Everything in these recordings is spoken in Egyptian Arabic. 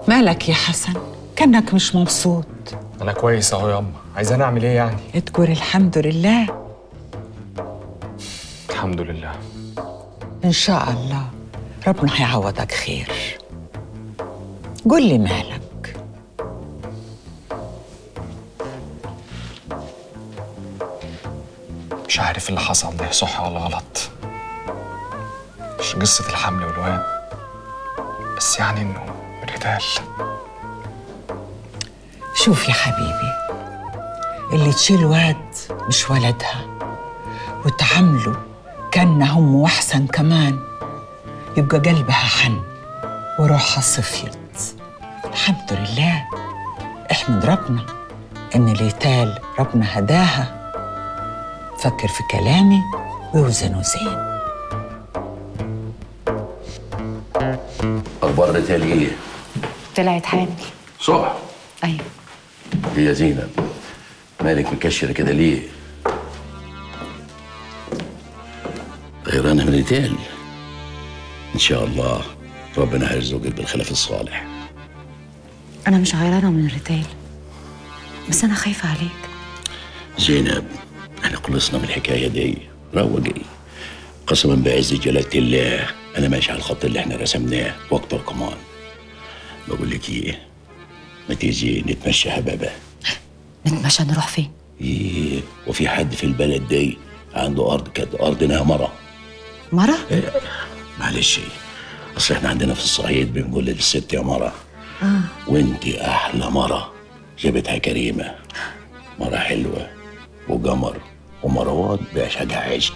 مالك يا حسن كأنك مش مبسوط انا كويس اهو ياما عايزاني اعمل ايه يعني تقول الحمد لله الحمد لله إن شاء الله ربنا هيعوضك خير قول لي مالك مش عارف اللي حصل ده صح ولا غلط مش قصة الحمل والواد بس يعني انه ريتال شوف يا حبيبي اللي تشيل واد مش ولدها وتعامله كأنه أم وأحسن كمان يبقى قلبها حن وروحها صفيت الحمد لله احمد ربنا إن ليتال ربنا هداها فكر في كلامي ووزنه زين اخبار ريتال ايه؟ طلعت حامل صبح ايوه ايه يا زينب مالك مكشره كده ليه؟ غيرانه من ريتال ان شاء الله ربنا هيرزقك بالخلف الصالح انا مش غيرانه من الريتال بس انا خايفه عليك زينب احنا خلصنا من الحكايه دي روجي قسما بعز جلاله الله انا ماشي على الخط اللي احنا رسمناه واكتر كمان بقول لك ايه ما تيجي نتمشى هبابه نتمشى نروح فين ايه وفي حد في البلد دي عنده ارض كانت ارضنا مره مره معلش اصل احنا عندنا في الصعيد بنقول للست يا مره اه وانت احلى مره جابتها كريمه مره حلوه وقمر ومروان بيعشقها عشق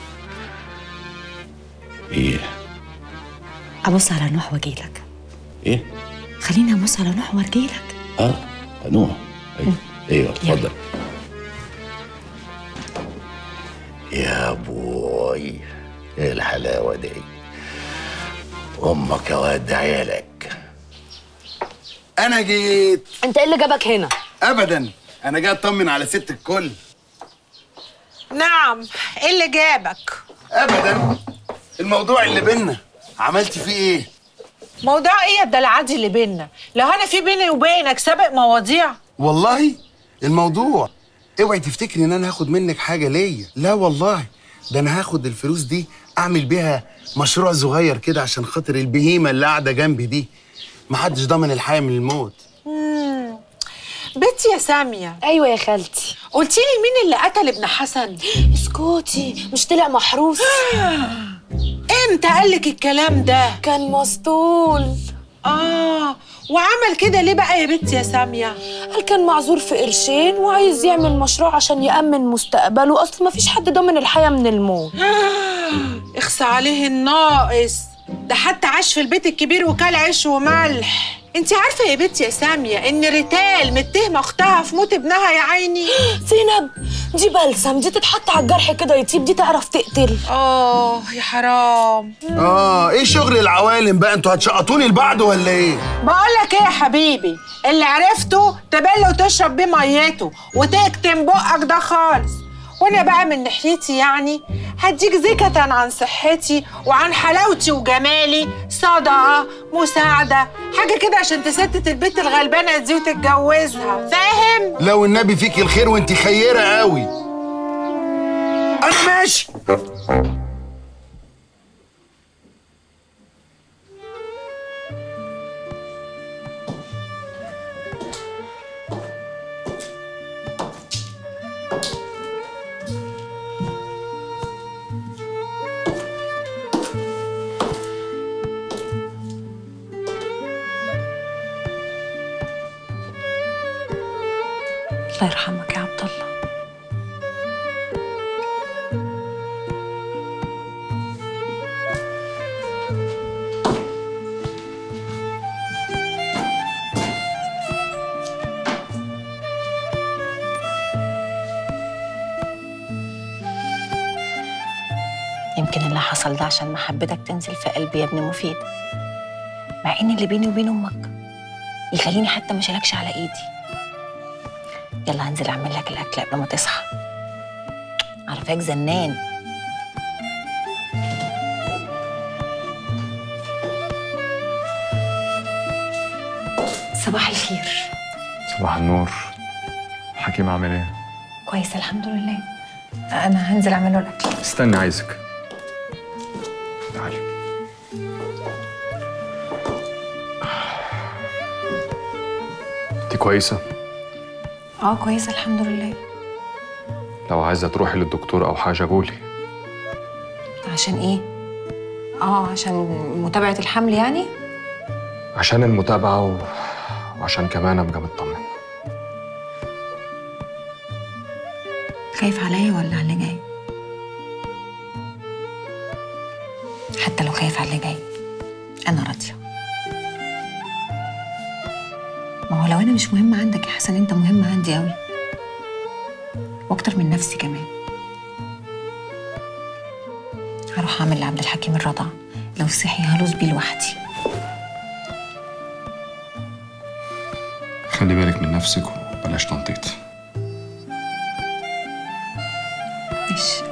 ايه ابص على نوح واجيلك ايه خليني ابص على نوح وارجيلك اه نوح ايوه ايوه اتفضل يا بوي ايه الحلاوه دي امك يا واد عيالك انا جيت انت ايه اللي جابك هنا ابدا انا جاي اطمن على ست الكل نعم ايه اللي جابك ابدا الموضوع اللي بينا عملتي فيه ايه موضوع ايه ده العادي اللي بينا لو انا في بيني وبينك سابق مواضيع والله الموضوع اوعي تفتكري ان انا هاخد منك حاجه ليا لا والله ده انا هاخد الفلوس دي اعمل بيها مشروع صغير كده عشان خاطر البهيمه اللي قاعده جنبي دي محدش ضامن الحياه من الموت مم. بنتي يا ساميه ايوه يا خالتي قلتي لي مين اللي قتل ابن حسن اسكتي مش طلع محروس امتى قالك الكلام ده كان مسطول اه وعمل كده ليه بقى يا بنتي يا ساميه قال كان معذور في قرشين وعايز يعمل مشروع عشان يأمن مستقبله اصل مفيش حد ضامن الحياه من الموت اخصى عليه الناقص ده حتى عاش في البيت الكبير وكل عيش وملح انت عارفه يا بنتي يا ساميه ان ريتال متهمه اختها في موت ابنها يا عيني زينب دي بلسم دي تتحط على الجرح كده يطيب دي تعرف تقتل اه يا حرام اه ايه شغل العوالم بقى انتوا هتشقطوني لبعض ولا ايه بقول لك ايه يا حبيبي اللي عرفته تبل وتشرب بيه ميته وتكتم بقك ده خالص وانا بقى من ناحيتي يعني هديك زكة عن صحتي وعن حلاوتي وجمالي صدقة مساعدة حاجة كده عشان تستت البنت الغلبانة دي وتتجوزها فاهم؟ لو النبي فيك الخير وانت خيره قوي انا ماشي الله يرحمك يا عبد الله يمكن اللي حصل ده عشان محبتك تنزل في قلبي يا ابن مفيد مع ان اللي بيني وبين امك يخليني حتى ما شالكش على ايدي يلا هنزل اعمل لك الاكل قبل ما تصحى عارفاك زنان صباح الخير صباح النور حكيم عامل ايه؟ كويس الحمد لله انا هنزل اعمل له الاكل استنى عايزك تعالي انت كويسة؟ اه كويس الحمد لله لو عايزة تروحي للدكتور أو حاجة قولي عشان ايه اه عشان متابعه الحمل يعني عشان المتابعة و... وعشان كمان أبقى مطمن خايف عليا ولا على اللي جاي حتى لو خايف على اللي جاي انا راضيه ما هو لو انا مش مهمه عندك يا حسن انت مهم عندي قوي واكتر من نفسي كمان هروح اعمل لعبد الحكيم الرضع لو صحي هلوز بيه لوحدي خلي بالك من نفسك وبلاش تنطيط ماشي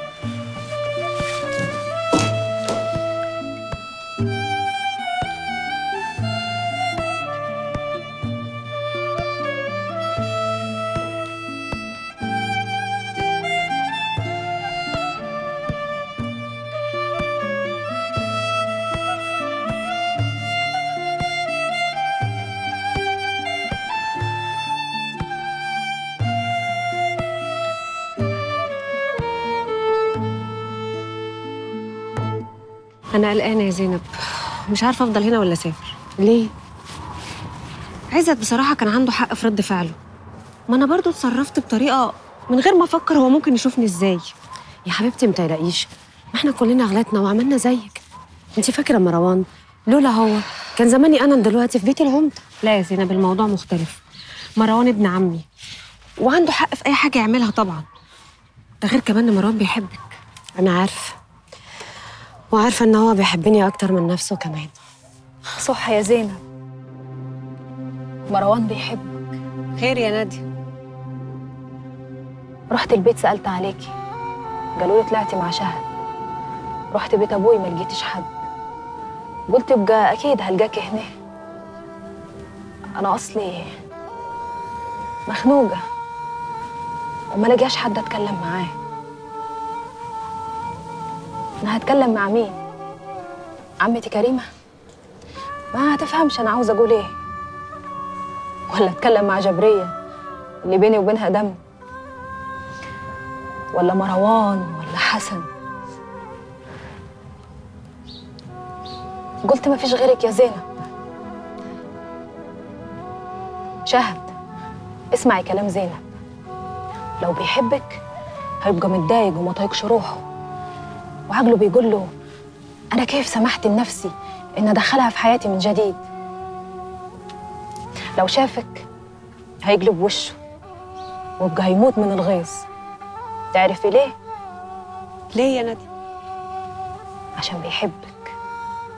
أنا قلقانة يا زينب مش عارفة أفضل هنا ولا أسافر ليه؟ عزت بصراحة كان عنده حق في رد فعله ما أنا برضو اتصرفت بطريقة من غير ما أفكر هو ممكن يشوفني إزاي يا حبيبتي متقلقيش ما إحنا كلنا غلطنا وعملنا زيك أنت فاكرة مروان لولا هو كان زماني أنا دلوقتي في بيت العمدة لا يا زينب الموضوع مختلف مروان ابن عمي وعنده حق في أي حاجة يعملها طبعا ده غير كمان إن مروان بيحبك أنا عارفة وعارفة إن هو بيحبني أكتر من نفسه كمان صح يا زينب مروان بيحبك خير يا نادي رحت البيت سألت عليكي قالوا لي طلعتي مع شهد رحت بيت أبوي ما لقيتش حد قلت يبقى أكيد هلقاكي هنا أنا أصلي مخنوقة وما لاقياش حد أتكلم معاه أنا هتكلم مع مين؟ عمتي كريمة؟ ما هتفهمش أنا عاوزة أقول إيه ولا أتكلم مع جبرية اللي بيني وبينها دم ولا مروان ولا حسن قلت ما فيش غيرك يا زينب شهد اسمعي كلام زينب لو بيحبك هيبقى متضايق وما طايقش روحه وعقله بيقول له انا كيف سمحت لنفسي ان ادخلها في حياتي من جديد لو شافك هيقلب وشه ويبقى هيموت من الغيظ تعرفي ليه ليه يا نادي؟ عشان بيحبك